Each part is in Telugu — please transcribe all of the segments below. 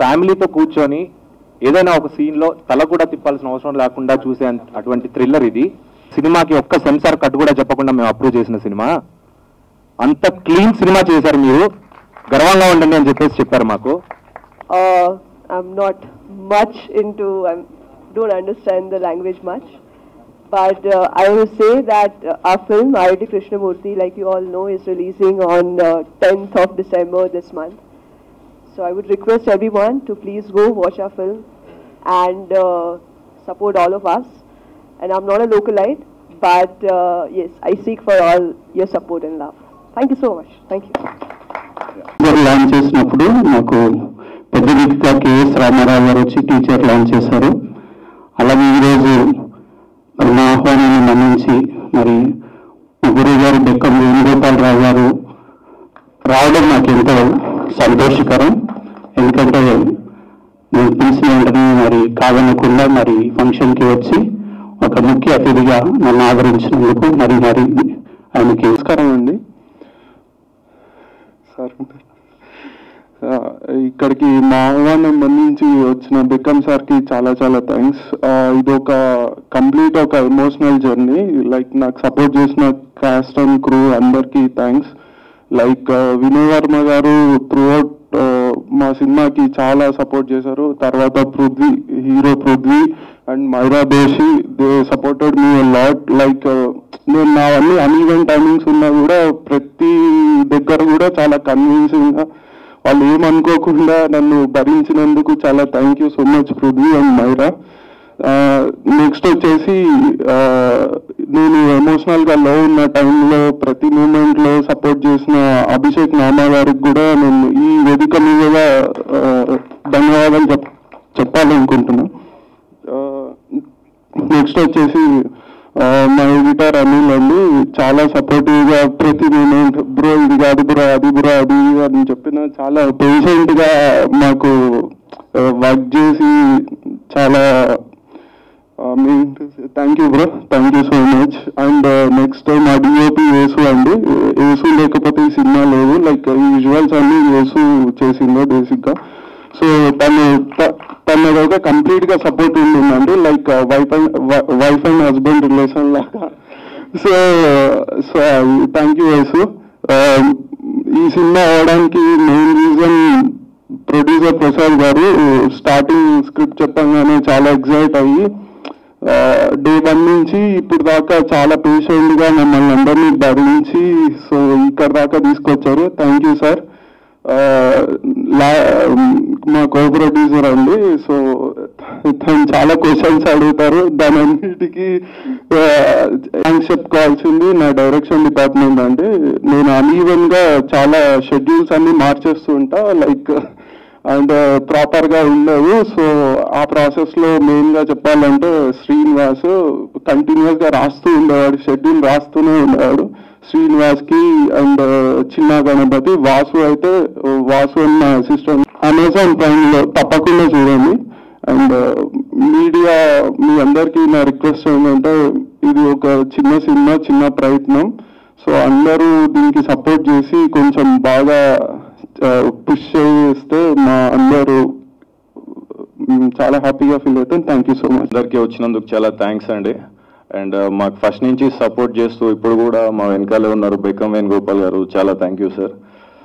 ఫ్యామిలీతో కూర్చొని ఏదైనా ఒక సీన్ లో తల కూడా తిప్పాల్సిన అవసరం లేకుండా చూసే అంత- అటువంటి థ్రిల్లర్ ఇది సినిమాకి ఒక్క సెన్సార్ కట్ కూడా చెప్పకుండా మేము అప్రూవ్ చేసిన సినిమా అంత క్లీన్ సినిమా చేశారు మీరు గర్వంగా ఉండండి అని చెప్పేసి చెప్పారు మాకు Uh, I'm not much into, I don't understand the language much. But uh, I will say that uh, our film, Ayati Krishnamurti, like you all know, is releasing on uh, 10th of December this month. So I would request everyone to please go watch our film and uh, support all of us. And I'm not a localite, but uh, yes, I seek for all your support and love. Thank you so much. Thank you. Teaser launch చేసినప్పుడు మాకు పెద్ద వ్యక్తిగా కేఎస్ రామారావు గారు వచ్చి టీచర్ లాంచ్ చేశారు అలాగే ఈరోజు మరి నా ఆహ్వానాన్ని మన్నించి మరి మా గురువు గారు బెక్కం వేణుగోపాలరావు గారు రావడం నాకు ఎంతో సంతోషకరం ఎందుకంటే నేను పిలిచిన వెంటనే మరి కాదనకుండా మరి ఫంక్షన్కి వచ్చి ఒక ముఖ్య అతిథిగా నన్ను ఆదరించినందుకు మరి మరి ఆయనకి నమస్కారం అండి సార్ ఆ, ఇక్కడికి మా ఆహ్వానం మన్నించి వచ్చిన బిక్కమ్ సార్కి చాలా చాలా థ్యాంక్స్ ఇది ఒక కంప్లీట్ ఒక ఎమోషనల్ జర్నీ లైక్ నాకు సపోర్ట్ చేసిన కాస్ట్ అండ్ క్రూ అందరికీ థ్యాంక్స్ లైక్ వినయ్ వర్మ గారు త్రూ అవుట్ మా సినిమాకి చాలా సపోర్ట్ చేశారు తర్వాత పృథ్వీ హీరో పృథ్వీ అండ్ మైరా దేశి they supported me lot like నేను నా అన్ని అన్ఈవెంట్ టైమింగ్స్ ఉన్నా కూడా ప్రతి దగ్గర కూడా చాలా కన్విన్సింగ్ గా వాళ్ళు ఏమనుకోకుండా నన్ను భరించినందుకు చాలా thank you so much Prithvi and Myra next వచ్చేసి ఆ, నేను ఎమోషనల్ గా లో ఉన్న టైంలో ప్రతి మూమెంట్ లో సపోర్ట్ చేసిన అభిషేక్ నామా గారికి కూడా నేను ఈ వేదిక మీద ఆ, ధన్యవాదాలు చెప్ చెప్పాలనుకుంటున్నా నెక్స్ట్ వచ్చేసి ఆ, మా ఎడిటర్ అనిల్ అండి చాలా సపోర్టివ్ గా ప్రతి మూమెంట్ బ్రో ఇది కాదు బ్రో అది బ్రో అది అని చెప్పిన చాలా పేషెంట్ గా మాకు వర్క్ చేసి చాలా thank you bro thank you so much and next మా డిఓపి యేసు అండి యేసు లేకపోతే ఈ సినిమా లేదు లైక్ ఈ విజువల్స్ అన్ని యేసు చేసిందో బేసిక్ గా సో తను త- తనది ఒక కంప్లీట్ గా సపోర్ట్ ఉండిందండి like wife and wife and husband relation లాగా so so thank you Yesu ఈ సినిమా అవడానికి మెయిన్ రీజన్ ప్రొడ్యూసర్ ప్రసాద్ గారు స్టార్టింగ్ స్క్రిప్ట్ చెప్పంగానే చాలా ఎగ్జైట్ అయ్యి డే వన్ నుంచి ఇప్పుడు దాకా చాలా పేషెంట్ గా మమ్మల్ని అందరినీ భరించి సో ఇక్కడ దాకా తీసుకొచ్చారు థ్యాంక్ యూ సార్ మా కో ప్రొడ్యూసర్ అండి సో తను చాలా క్వశ్చన్స్ అడుగుతారు దాని అన్నిటికీ థ్యాంక్స్ చెప్పుకోవాల్సింది నా డైరెక్షన్ డిపార్ట్మెంట్ అండి నేను అన్ఈవెన్ గా చాలా షెడ్యూల్స్ అన్ని మార్చేస్తూ ఉంటా లైక్ అండ్ ప్రాపర్ గా ఉండవు సో ఆ ప్రాసెస్ లో మెయిన్ గా చెప్పాలంటే శ్రీనివాస్ కంటిన్యూస్ గా రాస్తూ ఉండేవాడు షెడ్యూల్ రాస్తూనే ఉండేవాడు శ్రీనివాస్ కి అండ్ చిన్న గణపతి వాసు అయితే వాసు అన్న సిస్టమ్ అమెజాన్ ప్రైమ్ లో తప్పకుండా చూడండి అండ్ మీడియా మీ అందరికీ నా రిక్వెస్ట్ ఏంటంటే ఇది ఒక చిన్న సినిమా చిన్న ప్రయత్నం సో అందరూ దీనికి సపోర్ట్ చేసి కొంచెం బాగా పుష్ చేస్తే మా అందరూ మ్, చాలా హ్యాపీగా ఫీల్ అవుతాం థ్యాంక్ యూ సో మచ్ అందరికీ వచ్చినందుకు చాలా థ్యాంక్స్ అండి అండ్ మాకు ఫస్ట్ నుంచి సపోర్ట్ చేస్తూ ఇప్పుడు కూడా మా వెనకాలే ఉన్నారు బెక్కం వేణుగోపాల్ గారు చాలా థ్యాంక్ యూ సార్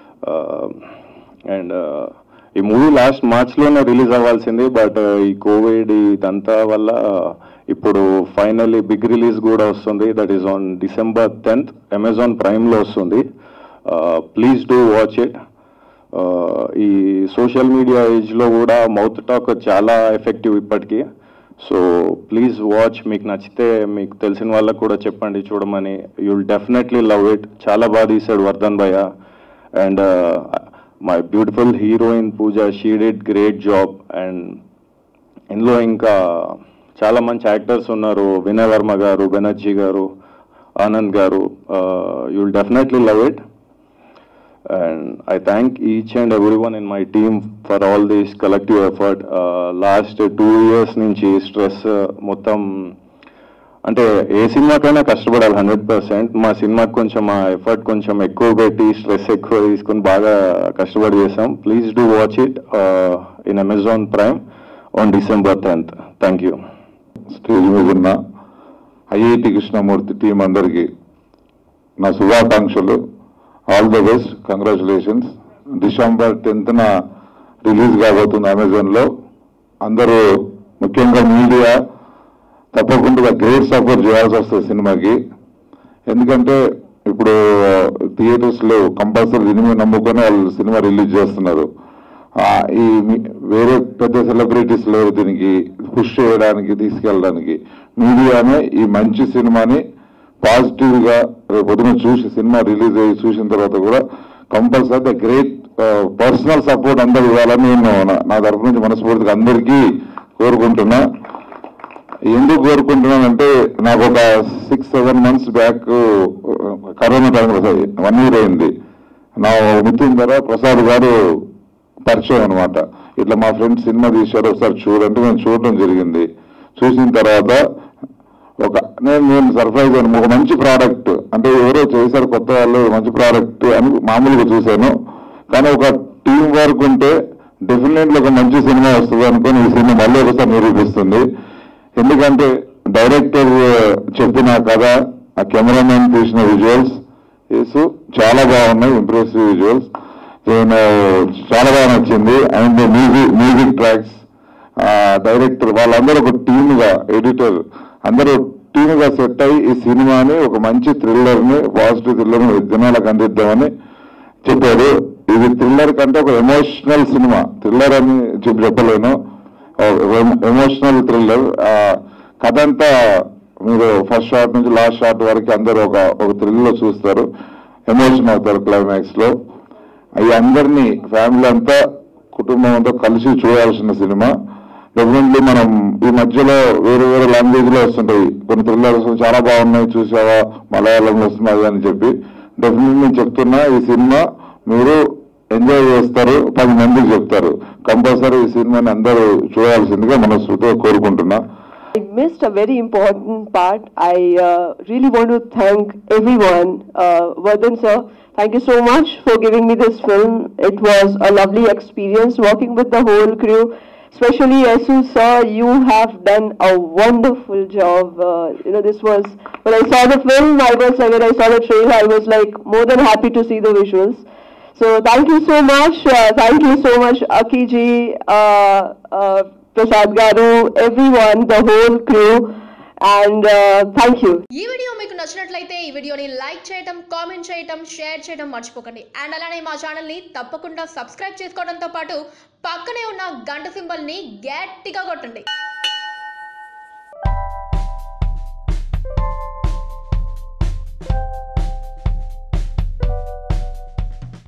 అండ్ ఈ మూవీ లాస్ట్ మార్చ్లోనే రిలీజ్ అవ్వాల్సింది బట్ ఈ కోవిడ్ ఇదంతా వల్ల ఇప్పుడు ఫైనల్లీ బిగ్ రిలీజ్ కూడా వస్తుంది that is on December tenth Amazon ప్రైమ్లో వస్తుంది ప్లీజ్ డూ వాచ్ ఇట్ ఈ సోషల్ మీడియా ఏజ్లో కూడా మౌత్ టాక్ చాలా ఎఫెక్టివ్ ఇప్పటికీ సో ప్లీజ్ వాచ్ మీకు నచ్చితే మీకు తెలిసిన వాళ్ళకు కూడా చెప్పండి చూడమని యుల్ డెఫినెట్లీ లవ్ ఇట్ చాలా బాగా తీసాడు వర్ధన్ భయ్య and my beautiful heroine Pooja she did great job and ఇందులో ఇంకా చాలా మంచి యాక్టర్స్ ఉన్నారు వినయ్ వర్మ గారు బెనర్జీ గారు ఆనంద్ గారు you'll definitely love it and I thank each and everyone in my team for all this collective effort. Uh, last two years నుంచి స్ట్రెస్ మొత్తం అంటే ఏ సినిమాకైనా కష్టపడాలి హండ్రెడ్ పర్సెంట్ మా సినిమాకి కొంచెం ఆ ఎఫర్ట్ కొంచెం ఎక్కువ పెట్టి స్ట్రెస్ ఎక్కువ తీసుకొని బాగా కష్టపడి చేసాం please do watch it in Amazon Prime on December 10th. Thank you. Stage మీద ఉన్న ఐఐటి కృష్ణమూర్తి టీం అందరికీ నా శుభాకాంక్షలు all the best congratulations December టెన్త్న రిలీజ్ కాబోతుంది అమెజాన్లో అందరూ ముఖ్యంగా మీడియా తప్పకుండా గ్రేట్ సపోర్ట్ చేయాల్సి వస్తుంది సినిమాకి ఎందుకంటే ఇప్పుడు థియేటర్స్ లో కంపల్సరీ దీని మీద నమ్ముకొని వాళ్ళు సినిమా రిలీజ్ చేస్తున్నారు ఆ, ఈ మీ- వేరే పెద్ద సెలబ్రిటీస్ లేరు దీనికి పుష్ చేయడానికి తీసుకెళ్ళడానికి మీడియానే ఈ మంచి సినిమాని పాజిటివ్ గా రేపు పొద్దున చూసి సినిమా రిలీజ్ అయ్యి చూసిన తర్వాత కూడా కంపల్సరీ గ్రేట్ పర్సనల్ సపోర్ట్ అందరు ఇవ్వాలని నేను నా- నా తరఫు నుంచి మనస్ఫూర్తిగా అందరికీ కోరుకుంటున్నా ఎందుకు కోరుకుంటున్నానంటే నాకు ఒక six seven months back corona టైంలో వన్ ఇయర్ అయింది నా మిత్రుని ధర ప్రసాద్ గారు పరిచయం అనమాట ఇట్లా మా ఫ్రెండ్స్ సినిమా తీశారు ఒకసారి చూడంటే నేను చూడడం జరిగింది చూసిన తర్వాత ఒక నేను నేను సర్ప్రైజ్ అయ్యాను ఒక మంచి ప్రోడక్ట్ అంటే ఎవరో చేశారు కొత్త వాళ్ళు మంచి ప్రోడక్ట్ అని మామూలుగా చూశాను కానీ ఒక టీం వర్క్ ఉంటే డెఫినెట్లీ ఒక మంచి సినిమా వస్తుంది అనుకుని ఈ సినిమా మళ్ళీ ఒకసారి నిరూపిస్తుంది ఎందుకంటే డైరెక్టర్ చెప్పిన కథ ఆ కెమెరామెన్ తీసిన విజువల్స్ యేసు చాలా బాగున్నాయి ఇంప్రెసివ్ విజువల్స్ నేను చాలా బాగా నచ్చింది and music music tracks director వాళ్ళందరూ ఒక టీమ్ గా ఎడిటర్ అందరూ టీమ్ గా సెట్ అయ్యి ఈ సినిమాని ఒక మంచి థ్రిల్లర్ ని పాజిటివ్ థ్రిల్లర్ ని జనాలకు అందిద్దామని చెప్పారు ఇది థ్రిల్లర్ కంటే ఒక ఎమోషనల్ సినిమా థ్రిల్లర్ అని చెప్పి చెప్పలేను ఎమోషనల్ థ్రిల్లర్ కథ అంతా మీరు ఫస్ట్ షాట్ నుంచి లాస్ట్ షాట్ వరకు అందరూ ఒక ఒక థ్రిల్లో చూస్తారు ఎమోషన్ అవుతారు క్లైమాక్స్ లో అవి అందరినీ ఫ్యామిలీ అంతా కుటుంబం అంతా కలిసి చూడాల్సిన సినిమా డెఫినెట్లీ మనం ఈ మధ్యలో వేరే వేరే లాంగ్వేజ్ లో వస్తుంటాయి కొన్ని థ్రిల్లర్స్ చాలా బాగున్నాయి చూసావా మలయాళంలో వస్తున్నాయి అని చెప్పి డెఫినెట్లీ నేను చెప్తున్నా ఈ సినిమా మీరు ఎంజాయ్ చేస్తారు పది మందికి చెప్తారు కంపల్సరీ ఈ సినిమాని అందరూ చూడాల్సిందిగా మనస్ఫూర్తిగా కోరుకుంటున్నా I missed a very important part. I uh, really want to thank everyone. Uh, Vardhan sir, thank you so much for giving me this film. It was a lovely experience working with the whole crew. Especially Yasu sir, you have done a wonderful job. Uh, you know, this was, when I saw the film, I was like, when I saw the trailer, I was like more than happy to see the visuals. So thank you so much. Uh, thank you so much, Akiji, uh, uh, Prasad Garu, everyone, the whole crew, and uh, thank you. ఈ వీడియో మీకు నచ్చినట్లయితే ఈ వీడియోని లైక్ చేయటం కామెంట్ చేయటం షేర్ చేయడం మర్చిపోకండి అండ్ అలానే మా ఛానల్ని తప్పకుండా సబ్స్క్రైబ్ చేసుకోవడంతో పాటు పక్కనే ఉన్న గంట సింబల్ని గట్టిగా కొట్టండి